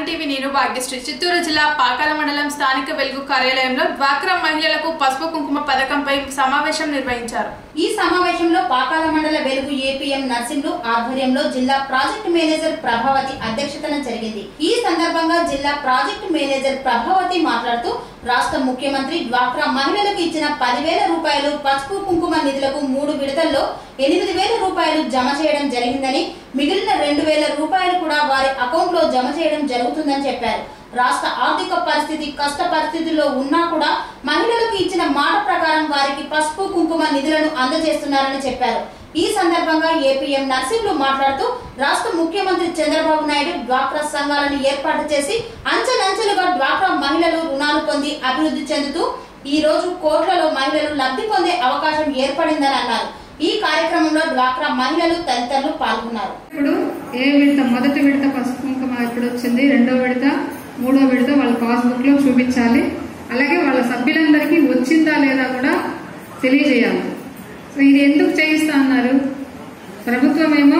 TV నేను భాగ్యశ్రీ చిత్తూరు జిల్లా పాకాల మండలం స్థానిక వెలుగు కార్యాలయంలో డ్వాక్రా మహిళలకు పసుపు కుంకుమ పథకంపై సమావేశం నిర్వహించారు ఈ సమావేశంలో పాకాల మండల వెలుగు ఏపీఎం నర్సింహులు ఆధ్వర్యంలో జిల్లా ప్రాజెక్టు మేనేజర్ ప్రభావతి అధ్యక్షతన జరిగింది ఈ సందర్భంగా జిల్లా ప్రాజెక్టు మేనేజర్ ప్రభావతి మాట్లాడుతూ రాష్ట్ర ముఖ్యమంత్రి డ్వాక్రా మహిళలకు ఇచ్చిన పదివేల రూపాయలు పసుపు కుంకుమ నిధులకు మూడు విడతల్లో ఎనిమిది వేల రూపాయలు జమ చేయడం జరిగిందని మిగిలిన రెండు వేల రూపాయలు కూడా వారి అకౌంట్ లో జమ చేయడం జరుగుతుందని చెప్పారు రాష్ట్ర ఆర్థిక పరిస్థితి కష్ట పరిస్థితుల్లో ఉన్నా కూడా మహిళలకు ఇచ్చిన మాట ప్రకారం వారికి పసుపు కుంకుమ నిధులను అందజేస్తున్నారని చెప్పారు ఈ సందర్భంగా ఏపీఎం నర్సింహులు మాట్లాడుతూ రాష్ట్ర ముఖ్యమంత్రి చంద్రబాబు నాయుడు డ్వాక్రా సంఘాలను ఏర్పాటు చేసి అంచెలంచెలుగా డ్వాక్రా మహిళలు రుణాలు పొంది అభివృద్ధి చెందుతూ ఈ రోజు కోట్లలో మహిళలు లబ్ధి పొందే అవకాశం ఏర్పడిందని అన్నారు ఈ కార్యక్రమంలో డ్వాక్రా మహిళలు తదితరులు పాల్గొన్నారు ఇప్పుడు ఏ విడత మొదటి విడత పసుపు కుంకుమ ఇప్పుడు వచ్చింది రెండో విడత మూడో విడత వాళ్ళ పాస్బుక్ లో చూపించాలి అలాగే వాళ్ళ సభ్యులందరికీ వచ్చిందా లేదా కూడా తెలియజేయాలి సో ఇది ఎందుకు చేయిస్తా అన్నారు ప్రభుత్వం ఏమో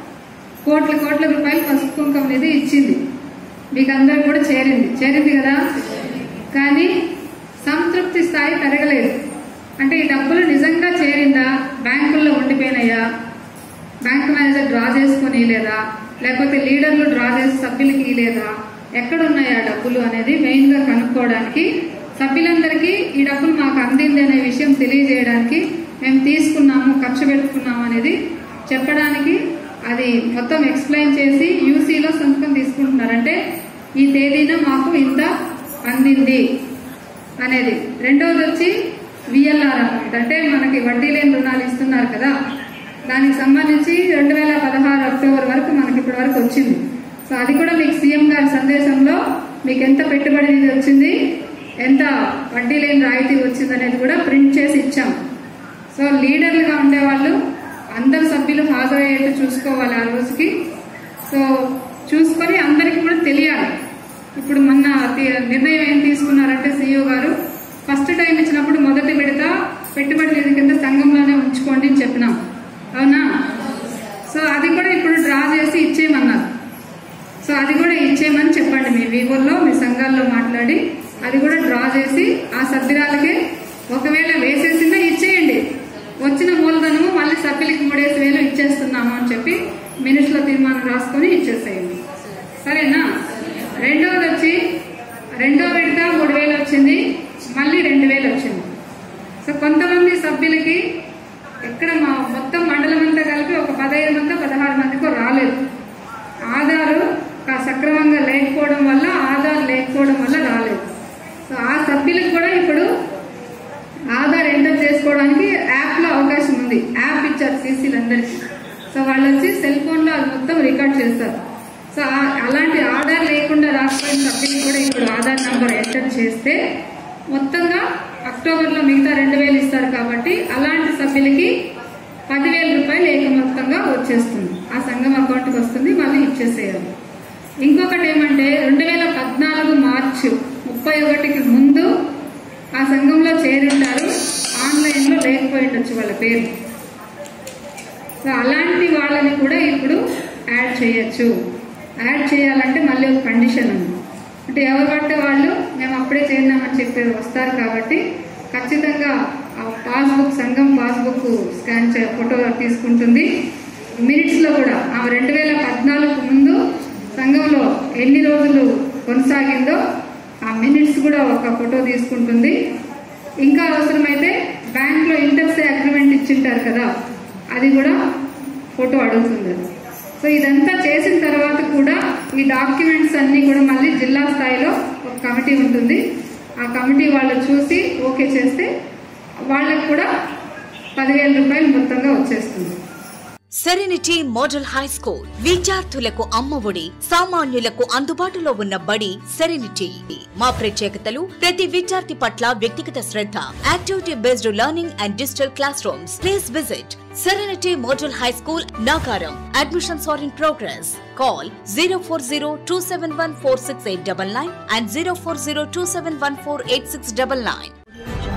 కోట్ల కోట్ల రూపాయలు పసుపు కుంకుమ అనేది ఇచ్చింది మీకు అందరు కూడా చేరింది చేరింది కదా కానీ సంతృప్తి స్థాయి పెరగలేదు అంటే ఈ డబ్బులు నిజంగా చేరిందా బ్యాంకుల్లో ఉండిపోయినాయా బ్యాంక్ మేనేజర్ డ్రా చేసుకొని లేదా లేకపోతే లీడర్లు డ్రా చేసి సభ్యులకి లేదా ఎక్కడ ఉన్నాయి ఆ డబ్బులు అనేది మెయిన్ గా కనుక్కోవడానికి సభ్యులందరికీ ఈ డబ్బులు మాకు అందింది అనే విషయం తెలియజేయడానికి మేము తీసుకున్నాము ఖర్చు పెట్టుకున్నాము అనేది చెప్పడానికి అది మొత్తం ఎక్స్ప్లెయిన్ చేసి యూసీలో సంతకం తీసుకుంటున్నారంటే ఈ తేదీన మాకు ఇంత అందింది అనేది రెండవది వచ్చి విఎల్ఆర్ అన్నమాట అంటే మనకి వడ్డీ లేని రుణాలు ఇస్తున్నారు కదా దానికి సంబంధించి రెండు వేల పదహారు అక్టోబర్ వరకు మనకి ఇప్పటి వరకు వచ్చింది సో అది కూడా మీకు సీఎం గారి సందేశంలో మీకు ఎంత పెట్టుబడి నిధి వచ్చింది ఎంత వడ్డీ లేని రాయితీ వచ్చింది అనేది కూడా ప్రింట్ చేసి ఇచ్చాం సో లీడర్లుగా ఉండేవాళ్ళు అందరు సభ్యులు హాజరయ్యేట్టు చూసుకోవాలి ఆ రోజుకి సో చూసుకొని అందరికి కూడా తెలియాలి ఇప్పుడు మొన్న తి- నిర్ణయం ఏం తీసుకున్నారంటే సీఈఓ గారు ఫస్ట్ టైం ఇచ్చినప్పుడు మొదటి విడత పెట్టుబడి నిధి కింద సంఘంలోనే ఉంచుకోండి అని చెప్పినాం అవునా సో అది కూడా ఇప్పుడు డ్రా చేసి ఇచ్చేయమన్నారు సో అది కూడా ఇచ్చేయమని చెప్పండి మీ వివోల్లో మీ సంఘాల్లో మాట్లాడి అది కూడా డ్రా చేసి ఆ సభ్యురాలకి ఒకవేళ వేసేసిందే ఇచ్చేయండి వచ్చిన మూలధనము మళ్ళీ సభ్యులకి మూడేసి వేలు ఇచ్చేస్తున్నాము అని చెప్పి మినిట్స్ లో తీర్మానం రాసుకొని ఇచ్చేసేయండి సరేనా రెండవది వచ్చి రెండో విడత మూడు వేలు వచ్చింది మళ్ళీ రెండు వేలు వచ్చింది సో కొంతమంది సభ్యులకి ఎక్కడ మా మొత్తం మండలం అంతా కలిపి ఒక పదహైదు మంది పదహారు మందికో రాలేదు ఆధారు కా- సక్రమంగా లేకపోవడం వల్ల ఆధార్ లేకపోవడం వల్ల రాలేదు సో ఆ సభ్యులకు కూడా ఇప్పుడు ఆధార్ ఎంటర్ చేసుకోవడానికి యాప్ లో అవకాశం ఉంది యాప్ ఇచ్చారు సీసీలందరికీ సో వాళ్ళు వచ్చి సెల్ ఫోన్ లో అది మొత్తం రికార్డ్ చేస్తారు సో ఆ- అలాంటి ఆధార్ లేకుండా రాకపోయిన సభ్యులు కూడా ఇప్పుడు ఆధార్ నంబర్ ఎంటర్ చేస్తే మొత్తంగా అక్టోబర్ లో మిగతా రెండు వేలు ఇస్తారు కాబట్టి అలాంటి సభ్యులకి పదివేల రూపాయలు ఏక మొత్తంగా వచ్చేస్తుంది ఆ సంఘం అకౌంట్కి వస్తుంది మళ్ళీ ఇచ్చేసేయాలి ఇంకొకటి ఏమంటే రెండు వేల పద్నాలుగు మార్చి ముప్పై ఒకటికి ముందు ఆ సంఘంలో చేరింటారు ఆన్లైన్ లో లేకపోయి ఉండొచ్చు వాళ్ళ పేరు సో అలాంటి వాళ్ళని కూడా ఇప్పుడు యాడ్ చేయొచ్చు యాడ్ చేయాలంటే మళ్ళీ ఒక కండిషన్ ఉంది అంటే ఎవరు పడితే వాళ్ళు మేము అప్పుడే చేరినామని చెప్పి వస్తారు కాబట్టి ఖచ్చితంగా ఆ పాస్బుక్ సంఘం పాస్బుక్ స్కాన్ చే ఫోటో తీసుకుంటుంది మినిట్స్ లో కూడా ఆ రెండు వేల పద్నాలుగు ముందు సంఘంలో ఎన్ని రోజులు కొనసాగిందో ఆ మినిట్స్ కూడా ఒక ఫోటో తీసుకుంటుంది ఇంకా అవసరమైతే బ్యాంక్ లో ఇంటర్సే అగ్రిమెంట్ ఇచ్చింటారు కదా అది కూడా ఫోటో అడుగుతుంది అది. సో ఇదంతా చేసిన తర్వాత కూడా ఈ డాక్యుమెంట్స్ అన్ని కూడా మళ్ళీ జిల్లా స్థాయిలో ఒక కమిటీ ఉంటుంది ఆ కమిటీ వాళ్ళు చూసి ఓకే చేస్తే వాళ్ళకు కూడా పదివేల రూపాయలు మొత్తంగా వచ్చేస్తుంది సెరెనిటీ మోడల్ హై స్కూల్ విద్యార్థులకు అమ్మఒడి సామాన్యులకు అందుబాటులో ఉన్న బడి సెరెనిటీ మా ప్రత్యేకతలు ప్రతి విద్యార్థి పట్ల వ్యక్తిగత శ్రద్ధ activity based learning and digital classroom please visit serenity model high school Nacharam admissions are in progress call zero four zero two seven one four six eight double nine and zero four zero two seven one four eight six double nine